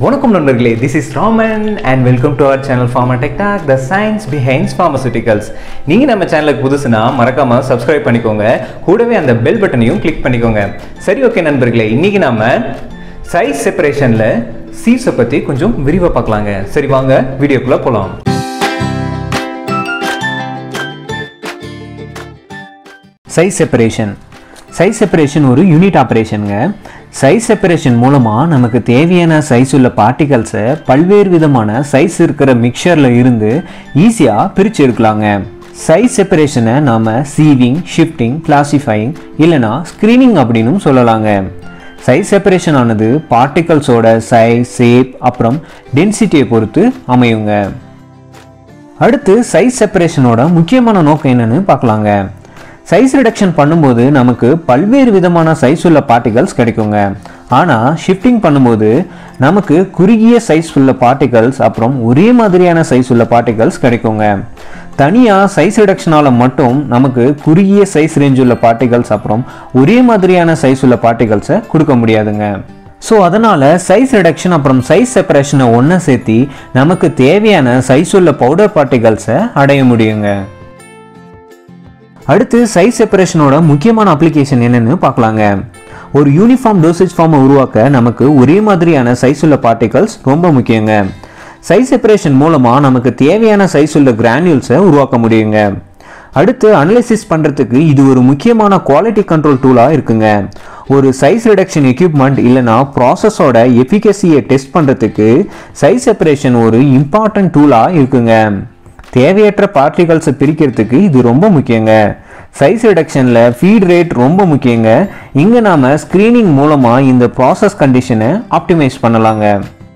வணக்கம் நண்பர்களே this is Raman and welcome to our channel pharma tech talk the science behind pharmaceuticals நீங்கள் நம்ம சேனலுக்கு புதுசுனா மறக்காம சப்ஸ்கிரைப் பண்ணிக்கோங்க கூடவே அந்த பெல் பட்டனையும் கிளிக் பண்ணிக்கோங்க சரி ஓகே நண்பர்களே இன்னைக்கு நாம சைஸ் செப்பரேஷனில் சீஸை பற்றி கொஞ்சம் விரிவாக பார்க்கலாங்க சரி வாங்க வீடியோக்குள்ளே போகலாம் சைஸ் செப்பரேஷன் சைஸ் செப்பரேஷன் ஒரு யூனிட் ஆப்ரேஷனுங்க சைஸ் செப்பரேஷன் மூலமாக நமக்கு தேவையான சைஸ் உள்ள பார்ட்டிகல்ஸை பல்வேறு விதமான சைஸ் இருக்கிற மிக்சரில் இருந்து ஈஸியாக பிரித்து எடுக்கலாங்க சைஸ் செப்பரேஷனை நாம் சீவிங் ஷிஃப்டிங் கிளாசிஃபைங் இல்லைனா ஸ்க்ரீனிங் அப்படின்னும் சொல்லலாங்க சைஸ் செப்பரேஷன் ஆனது பார்ட்டிகல்ஸோட சைஸ் ஷேப் அப்புறம் டென்சிட்டியை பொறுத்து அமையுங்க அடுத்து சைஸ் செப்பரேஷனோட முக்கியமான நோக்கம் என்னன்னு பார்க்கலாங்க சைஸ் ரிடக்ஷன் பண்ணும்போது நமக்கு பல்வேறு விதமான சைஸ் உள்ள பார்ட்டிகல்ஸ் கிடைக்குங்க ஆனால் ஷிஃப்டிங் பண்ணும்போது நமக்கு குறுகிய சைஸ் உள்ள பார்ட்டிகல்ஸ் அப்புறம் ஒரே மாதிரியான சைஸ் உள்ள பார்ட்டிகல்ஸ் கிடைக்குங்க தனியாக சைஸ் ரிடக்ஷனால் மட்டும் நமக்கு குறுகிய சைஸ் ரேஞ்ச் உள்ள பார்ட்டிகல்ஸ் அப்புறம் ஒரே மாதிரியான சைஸ் உள்ள பார்ட்டிகல்ஸை கொடுக்க முடியாதுங்க ஸோ அதனால் சைஸ் ரிடக்ஷன் அப்புறம் சைஸ் செப்பரேஷனை ஒன்றா சேர்த்தி நமக்கு தேவையான சைஸ் உள்ள பவுடர் பார்ட்டிகல்ஸை அடைய முடியுங்க அடுத்து சைஸ் செப்பரேஷனோட முக்கியமான அப்ளிகேஷன் என்னன்னு பார்க்கலாங்க ஒரு யூனிஃபார்ம் டோசேஜ் ஃபார்மை உருவாக்க நமக்கு ஒரே மாதிரியான சைஸ் உள்ள பார்ட்டிகல்ஸ் ரொம்ப முக்கியங்க சைஸ் செப்பரேஷன் மூலமாக நமக்கு தேவையான சைஸ் உள்ள கிரானியூல்ஸை உருவாக்க முடியுங்க அடுத்து அனலிசிஸ் பண்ணுறதுக்கு இது ஒரு முக்கியமான குவாலிட்டி கண்ட்ரோல் டூலாக இருக்குங்க ஒரு சைஸ் ரிடக்ஷன் எக்யூப்மெண்ட் இல்லைனா ப்ராசஸோட எஃபிகசியை டெஸ்ட் பண்ணுறதுக்கு சைஸ் செப்பரேஷன் ஒரு இம்பார்ட்டன்ட் டூலாக இருக்குங்க தேவையற்ற பார்ட்டிகல்ஸை பிரிக்கிறதுக்கு இது ரொம்ப முக்கியங்க சைஸ் ரிடக்ஷனில் ஃபீட் ரேட் ரொம்ப முக்கியங்க இங்கே நாம் ஸ்க்ரீனிங் மூலமாக இந்த ப்ராசஸ் கண்டிஷனை ஆப்டிமைஸ் பண்ணலாங்க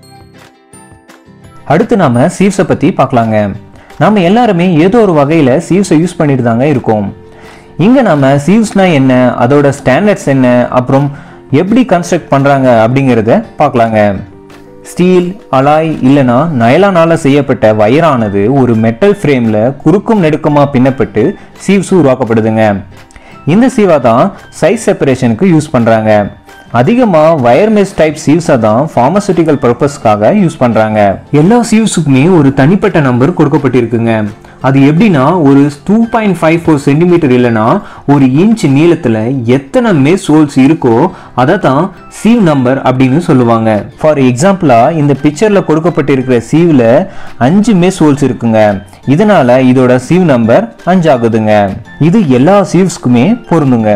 அடுத்து நாம் சீவ்ஸை பற்றி பார்க்கலாங்க நாம் எல்லாருமே ஏதோ ஒரு வகையில் சீவ்ஸை யூஸ் பண்ணிட்டு தாங்க இருக்கோம் இங்கே நம்ம சீவ்ஸ்னா என்ன அதோட ஸ்டாண்டர்ட்ஸ் என்ன அப்புறம் எப்படி கன்ஸ்ட்ரக்ட் பண்ணுறாங்க அப்படிங்கிறத பார்க்கலாங்க ஸ்டீல் அலாய் இல்லைனா நயலானால செய்யப்பட்ட வயரானது ஒரு மெட்டல் ஃப்ரேமில் குறுக்கும் நெடுக்குமா பின்னப்பட்டு சீவ்ஸ் உருவாக்கப்படுதுங்க இந்த சீவா தான் சைஸ் செப்பரேஷனுக்கு யூஸ் பண்ணுறாங்க அதிகமாக வயர் மெஸ் டைப் சீவ்ஸை தான் ஃபார்மசூட்டிக்கல் பர்பஸ்க்காக யூஸ் பண்ணுறாங்க எல்லா சீவ்ஸுக்குமே ஒரு தனிப்பட்ட நம்பர் கொடுக்கப்பட்டிருக்குங்க அது எப்படின்னா ஒரு two point five four centimetre இல்லைன்னா ஒரு இன்ச் நீளத்தில் எத்தனை மெஸ் ஹோல்ஸ் இருக்கோ அதை தான் சீவ் நம்பர் அப்படின்னு சொல்லுவாங்க ஃபார் எக்ஸாம்பிளாக இந்த பிக்சரில் கொடுக்கப்பட்டிருக்கிற சீவில் அஞ்சு மெஸ் ஹோல்ஸ் இருக்குங்க இதனால இதோட சீவ் நம்பர் அஞ்சு ஆகுதுங்க இது எல்லா சீவ்ஸ்க்குமே பொருந்துங்க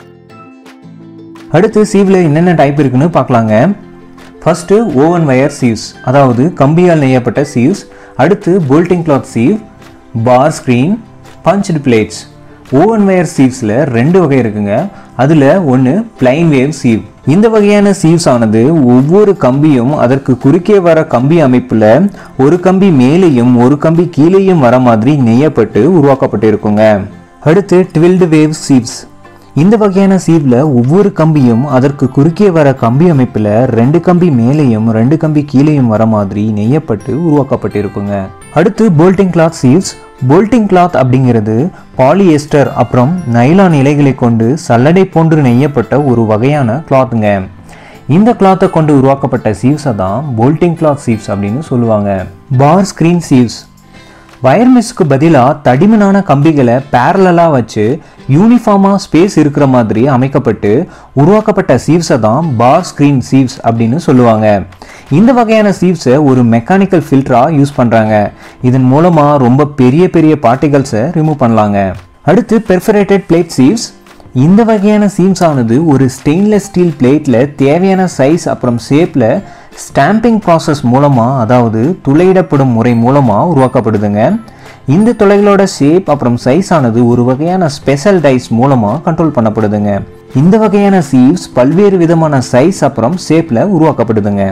அடுத்து சீவில் என்னென்ன டைப் இருக்குன்னு பார்க்கலாங்க ஃபர்ஸ்ட்டு ஓவன் வயர் சீவ்ஸ் அதாவது கம்பியால் நெய்யப்பட்ட சீவ்ஸ் அடுத்து bolting cloth sieve bar screen punched plates woven wire சீவ்ஸில் ரெண்டு வகை இருக்குங்க அதில் ஒன்று பிளைன் வேவ் சீவ் இந்த வகையான சீவ்ஸ் ஆனது ஒவ்வொரு கம்பியும் அதற்கு குறுக்கே வர கம்பி அமைப்பில் ஒரு கம்பி மேலேயும் ஒரு கம்பி கீழேயும் வர மாதிரி நெய்யப்பட்டு உருவாக்கப்பட்டிருக்குங்க அடுத்து ட்வில்டு வேவ் சீவ்ஸ் இந்த வகையான சீவ்ல ஒவ்வொரு கம்பியும் அதற்கு குறுக்கே வர கம்பி அமைப்பில் ரெண்டு கம்பி மேலேயும் ரெண்டு கம்பி கீழேயும் வர மாதிரி நெய்யப்பட்டு உருவாக்கப்பட்டிருக்குங்க அடுத்து bolting cloth sieves bolting cloth அப்படிங்கிறது பாலியஸ்டர் அப்புறம் நைலான் இலைகளை கொண்டு சல்லடை போன்று நெய்யப்பட்ட ஒரு வகையான கிளாத்துங்க இந்த கிளாத்தை கொண்டு உருவாக்கப்பட்ட சீவ்ஸை தான் போல்டிங் கிளாத் சீவ்ஸ் அப்படின்னு சொல்லுவாங்க பார் ஸ்க்ரீன் சீவ்ஸ் வயர்மெஸ்க்கு பதிலாக தடிமனான கம்பிகளை பேரலாக வச்சு யூனிஃபார்மாக ஸ்பேஸ் இருக்கிற மாதிரி அமைக்கப்பட்டு உருவாக்கப்பட்ட சீவ்ஸை தான் பார் ஸ்க்ரீன் சீவ்ஸ் அப்படின்னு சொல்லுவாங்க இந்த வகையான சீவ்ஸை ஒரு மெக்கானிக்கல் ஃபில்டராக யூஸ் பண்ணுறாங்க இதன் மூலமாக ரொம்ப பெரிய பெரிய பார்ட்டிகல்ஸை ரிமூவ் பண்ணலாங்க அடுத்து பெர்ஃபரேட்டட் பிளேட் சீவ்ஸ் இந்த வகையான சீவ்ஸ் ஆனது ஒரு ஸ்டெயின்லெஸ் ஸ்டீல் பிளேட்டில் தேவையான சைஸ் அப்புறம் ஷேப்பில் ஸ்டாம்பிங் ப்ராசஸ் மூலமாக அதாவது துளையிடப்படும் முறை மூலமாக உருவாக்கப்படுதுங்க இந்த துளைகளோட ஷேப் அப்புறம் சைஸ் ஆனது ஒரு வகையான ஸ்பெஷல் டைஸ் மூலமாக கண்ட்ரோல் பண்ணப்படுதுங்க இந்த வகையான சீவ்ஸ் பல்வேறு விதமான சைஸ் அப்புறம் ஷேப்பில் உருவாக்கப்படுதுங்க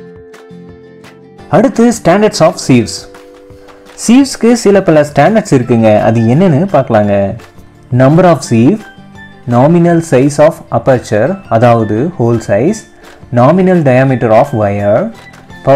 அடுத்து ஸ்டாண்டர்ட்ஸ் ஆஃப் சீவ்ஸ் சீவ்ஸ்க்கு சில பல ஸ்டாண்டர்ட்ஸ் இருக்குங்க அது என்னன்னு பார்க்கலாங்க number of sieve nominal size of aperture அதாவது hole size nominal diameter of wire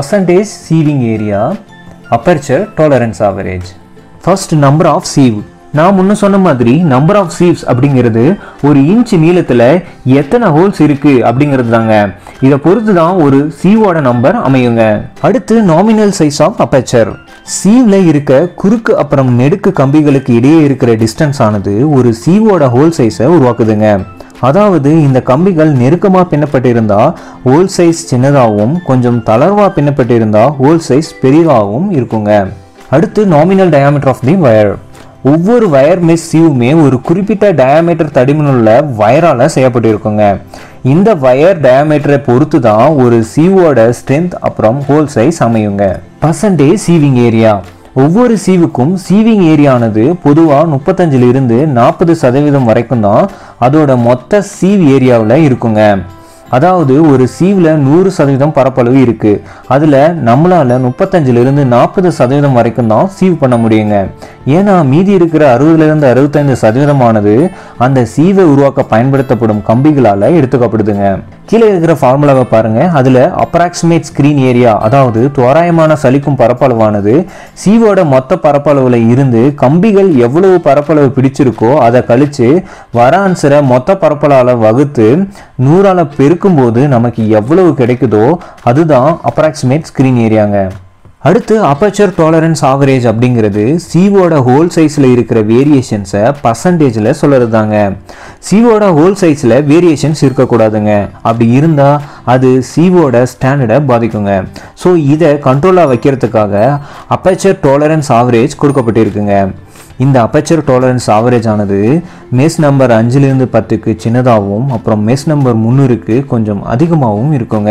percentage sieving area aperture tolerance average first number of sieve நான் முன்ன சொன்ன மாதிரி நம்பர் ஆஃப் சீவ்ஸ் அப்படிங்கிறது ஒரு இன்ச் நீளத்துல எத்தனை ஹோல்ஸ் இருக்கு அப்படிங்கிறது தாங்க இதை பொறுத்து தான் ஒரு சீவோட நம்பர் அமையுங்க அடுத்து நாமினல் சைஸ் ஆஃப் அப்பேச்சர் சீவ்ல இருக்க குறுக்கு அப்புறம் நெடுக்கு கம்பிகளுக்கு இடையே இருக்கிற டிஸ்டன்ஸ் ஆனது ஒரு சீவோட ஹோல் சைஸை உருவாக்குதுங்க அதாவது இந்த கம்பிகள் நெருக்கமா பின்னப்பட்டிருந்தா ஹோல் சைஸ் சின்னதாகவும் கொஞ்சம் தளர்வா பின்னப்பட்டிருந்தா ஹோல் சைஸ் பெரியதாகவும் இருக்குங்க அடுத்து nominal diameter of the wire ஒவ்வொரு வயர் மிஸ் சீவுமே ஒரு குறிப்பிட்ட டயாமீட்டர் தடிமனுள்ள வயரால செய்யப்பட்டிருக்குங்க இந்த வயர் டயாமீட்டரை பொறுத்து தான் ஒரு சீவோட ஸ்ட்ரென்த் அப்புறம் ஹோல் சைஸ் அமையுங்க பர்சன்டேஜ் சீவிங் ஏரியா ஒவ்வொரு சீவுக்கும் சீவிங் ஏரியானது பொதுவாக முப்பத்தஞ்சில் இருந்து நாற்பது சதவீதம் வரைக்கும் தான் அதோட மொத்த சீவ் ஏரியாவில் இருக்குங்க அதாவது ஒரு சீவில் நூறு சதவீதம் பரப்பளவு இருக்கு அதில் நம்மளால முப்பத்தஞ்சுல இருந்து நாற்பது சதவீதம் வரைக்கும் தான் சீவ் பண்ண முடியுங்க ஏன்னா மீதி இருக்கிற அறுபதுல இருந்து அறுபத்தைந்து சதவீதமானது அந்த சீவை உருவாக்க பயன்படுத்தப்படும் கம்பிகளால எடுத்துக்கப்படுதுங்க கீழே இருக்கிற ஃபார்முலாவை பாருங்க அதுல அப்ராக்சிமேட் ஸ்கிரீன் ஏரியா அதாவது தோராயமான சலிக்கும் பரப்பளவானது சீவோட மொத்த பரப்பளவுல இருந்து கம்பிகள் எவ்வளவு பரப்பளவு பிடிச்சிருக்கோ அதை கழிச்சு வர ஆன்சரை மொத்த பரப்பளவால வகுத்து நூறால பெருக்கும் போது நமக்கு எவ்வளவு கிடைக்குதோ அதுதான் அப்ராக்சிமேட் ஸ்கிரீன் ஏரியாங்க அடுத்து அப்பச்சர் டாலரன்ஸ் ஆவரேஜ் அப்படிங்கிறது சீவோட ஹோல் சைஸில் இருக்கிற வேரியேஷன்ஸை பர்சன்டேஜில் சொல்கிறது தாங்க சீவோட ஹோல் சைஸில் வேரியேஷன்ஸ் இருக்கக்கூடாதுங்க அப்படி இருந்தால் அது சீவோட ஸ்டாண்டர்டை பாதிக்குங்க ஸோ இதை கண்ட்ரோலாக வைக்கிறதுக்காக அப்பச்சர் டாலரன்ஸ் ஆவரேஜ் கொடுக்கப்பட்டிருக்குங்க இந்த அப்பச்சர் டாலரன்ஸ் ஆவரேஜ் ஆனது மெஸ் நம்பர் அஞ்சுலேருந்து பத்துக்கு சின்னதாகவும் அப்புறம் மெஸ் நம்பர் முந்நூறுக்கு கொஞ்சம் அதிகமாகவும் இருக்குங்க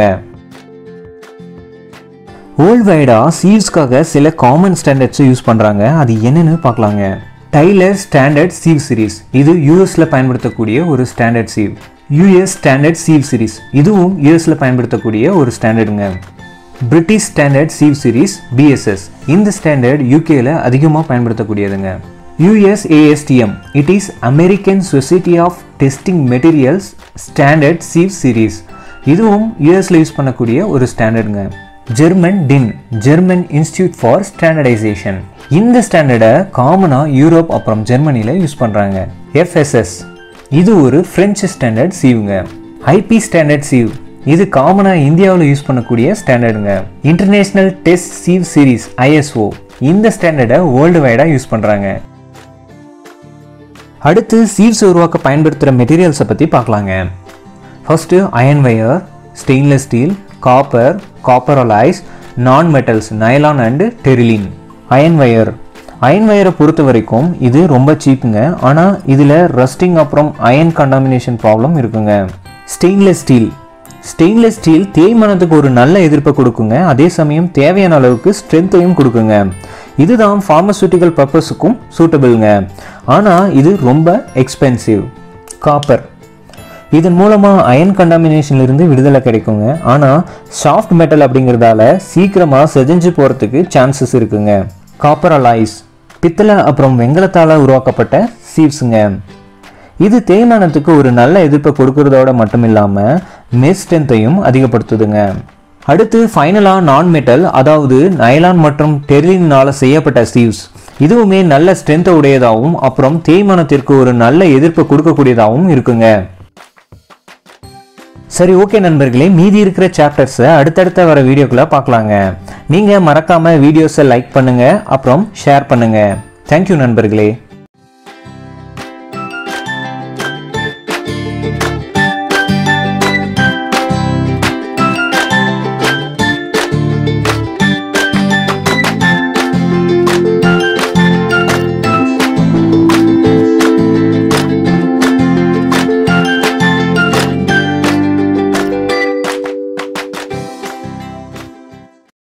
வேர்ல்ட் வைடாக சீவ்ஸ்க்காக சில காமன் ஸ்டாண்டர்ட்ஸை யூஸ் பண்ணுறாங்க அது என்னன்னு பார்க்கலாங்க டைலர் ஸ்டாண்டர்ட் சீவ் சீரிஸ் இது யூஎஸில் பயன்படுத்தக்கூடிய ஒரு standard sieve US standard sieve series இதுவும் யூஎஸில் பயன்படுத்தக்கூடிய ஒரு ஸ்டாண்டர்டுங்க British standard sieve series BSS இந்த ஸ்டாண்டர்ட் யூகேல அதிகமாக பயன்படுத்தக்கூடியதுங்க US ASTM it is American society of testing materials standard sieve series இதுவும் யூஎஸ்ல யூஸ் பண்ணக்கூடிய ஒரு ஸ்டாண்டர்டுங்க German DIN German institute for standardisation இந்த ஸ்டாண்டர்டை காமனாக யூரோப் அப்புறம் ஜெர்மனியில் யூஸ் பண்ணுறாங்க எஃப்எஸ்எஸ் இது ஒரு ஃப்ரெஞ்சு ஸ்டாண்டர்ட் சீவுங்க ஐபி ஸ்டாண்டர்ட் சீவ் இது காமனாக இந்தியாவில் யூஸ் பண்ணக்கூடிய ஸ்டாண்டர்டுங்க international test sieve series ISO இந்த ஸ்டாண்டர்டை வேர்ல்டு வைடாக யூஸ் பண்ணுறாங்க அடுத்து சீவ்ஸ் உருவாக்க பயன்படுத்துகிற மெட்டீரியல்ஸை பற்றி பார்க்கலாங்க first iron wire stainless steel copper copper alloys non metals nylon and terylene iron wire iron வயரை பொறுத்த வரைக்கும் இது ரொம்ப சீப்புங்க ஆனால் இதில் ரஸ்டிங் அப்புறம் அயன் கண்டாமினேஷன் ப்ராப்ளம் இருக்குங்க ஸ்டெயின்லெஸ் ஸ்டீல் ஸ்டெயின்லெஸ் ஸ்டீல் தேய்மானத்துக்கு ஒரு நல்ல எதிர்ப்பை கொடுக்குங்க அதே சமயம் தேவையான அளவுக்கு ஸ்ட்ரென்த்தையும் கொடுக்குங்க இதுதான் ஃபார்மசூட்டிக்கல் பர்பஸுக்கும் சூட்டபிள்ங்க ஆனால் இது ரொம்ப எக்ஸ்பென்சிவ் காப்பர் இதன் மூலமாக அயன் கண்டாமினேஷன்ல இருந்து விடுதலை கிடைக்குங்க ஆனால் சாஃப்ட் மெட்டல் அப்படிங்கிறதால சீக்கிரமாக செதிஞ்சு போகிறதுக்கு சான்சஸ் இருக்குங்க காப்பர் அலாய்ஸ் பித்தளை அப்புறம் வெங்கலத்தால் உருவாக்கப்பட்ட சீவ்ஸுங்க இது தேய்மானத்துக்கு ஒரு நல்ல எதிர்ப்பை கொடுக்கறதோட மட்டும் இல்லாமல் மெஸ் ஸ்ட்ரென்த்தையும் அதிகப்படுத்துதுங்க அடுத்து ஃபைனலாக நான் மெட்டல் அதாவது நைலான் மற்றும் டெர்லினால் செய்யப்பட்ட சீவ்ஸ் இதுவுமே நல்ல ஸ்ட்ரென்த்தை உடையதாகவும் அப்புறம் தேய்மானத்திற்கு ஒரு நல்ல எதிர்ப்பை கொடுக்கக்கூடியதாகவும் இருக்குங்க சரி ஓகே நண்பர்களே மீதி இருக்கிற சாப்டர்ஸை அடுத்தடுத்த வர வீடியோக்குள்ள பார்க்கலாங்க நீங்கள் மறக்காமல் வீடியோஸை லைக் பண்ணுங்கள் அப்புறம் ஷேர் பண்ணுங்கள் தேங்க்யூ நண்பர்களே